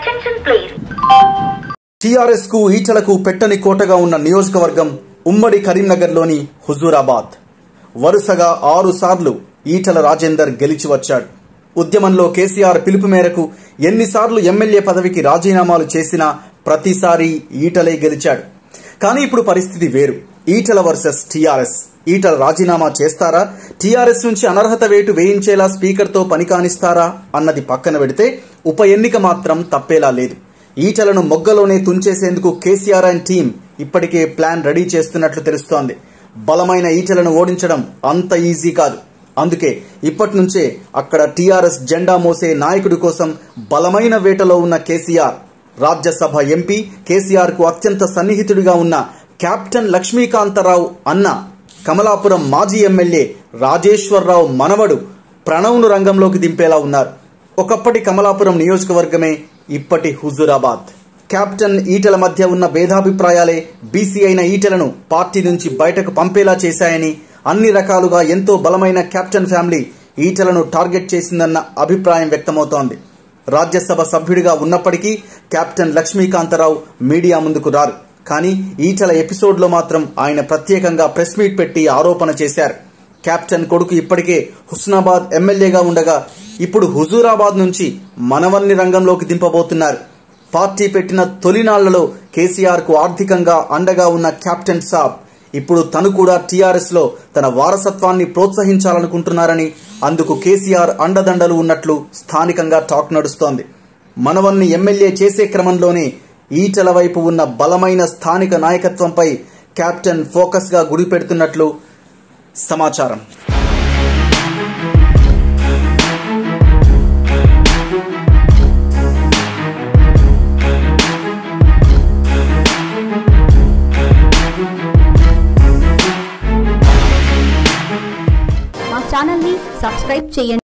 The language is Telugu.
Attention please. టీఆర్ఎస్ కు ఈటలకు పెట్టని కోటగా ఉన్న నియోజకవర్గం ఉమ్మడి కరీంనగర్లోని హుజూరాబాద్ వరుసగా ఆరు సార్లు ఈటల రాజేందర్ గెలిచి వచ్చాడు ఉద్యమంలో కేసీఆర్ పిలుపు మేరకు ఎన్నిసార్లు ఎమ్మెల్యే పదవికి రాజీనామాలు చేసినా ప్రతిసారి ఈటలే గెలిచాడు కానీ ఇప్పుడు పరిస్థితి వేరు ఈటల వర్సెస్ టీఆర్ఎస్ ఈటల రాజీనామా చేస్తారా టీఆర్ఎస్ నుంచి అనర్హత వేటు వేయించేలా స్పీకర్తో పని కానిస్తారా అన్నది పక్కన పెడితే ఉప ఎన్నిక మాత్రం తప్పేలా లేదు ఈటలను మొగ్గలోనే తుంచేసేందుకు కేసీఆర్ అండ్ టీం ఇప్పటికే ప్లాన్ రెడీ చేస్తున్నట్లు తెలుస్తోంది బలమైన ఈటలను ఓడించడం అంత ఈజీ కాదు అందుకే ఇప్పటి నుంచే అక్కడ టీఆర్ఎస్ జెండా మోసే నాయకుడి కోసం బలమైన వేటలో ఉన్న కేసీఆర్ రాజ్యసభ ఎంపీ కేసీఆర్ కు అత్యంత సన్నిహితుడిగా ఉన్న కెప్టెన్ లక్ష్మీకాంతరావు అన్న కమలాపురం మాజీ ఎమ్మెల్యే రాజేశ్వరరావు మనవడు ప్రణవ్ను రంగంలోకి దింపేలా ఉన్నారు ఒకప్పటి కమలాపురం నియోజకవర్గమే ఇప్పటి హుజూరాబాద్ కెప్టెన్ ఈటల మధ్య ఉన్న భేదాభిప్రాయాలే బీసీ అయిన ఈటలను పార్టీ నుంచి బయటకు పంపేలా చేశాయని అన్ని రకాలుగా ఎంతో బలమైన కెప్టెన్ ఫ్యామిలీ ఈటలను టార్గెట్ చేసిందన్న అభిప్రాయం వ్యక్తమవుతోంది రాజ్యసభ సభ్యుడిగా ఉన్నప్పటికీ కెప్టెన్ లక్ష్మీకాంతరావు మీడియా ముందుకు రారు కానీ ఈటల ఎపిసోడ్లో మాత్రం ఆయన ప్రత్యేకంగా ప్రెస్ మీట్ పెట్టి ఆరోపణ చేశారు కెప్టెన్ కొడుకు ఇప్పటికే హుస్నాబాద్ ఎమ్మెల్యేగా ఉండగా ఇప్పుడు హుజూరాబాద్ నుంచి మనవల్ని రంగంలోకి దింపబోతున్నారు పార్టీ పెట్టిన తొలినాళ్లలో కేసీఆర్ కు ఆర్థికంగా అండగా ఉన్న కెప్టెన్ సాబ్ ఇప్పుడు తను కూడా టీఆర్ఎస్ లో తన వారసత్వాన్ని ప్రోత్సహించాలనుకుంటున్నారని అందుకు కేసీఆర్ అండదండలు ఉన్నట్లు స్థానికంగా టాక్ నడుస్తోంది మనవల్ని ఎమ్మెల్యే చేసే క్రమంలోనే ఈటల వైపు ఉన్న బలమైన స్థానిక నాయకత్వంపై కెప్టెన్ ఫోకస్ గా గురి పెడుతున్నట్లు సమాచారం మా ఛానల్ని సబ్స్క్రైబ్ చేయండి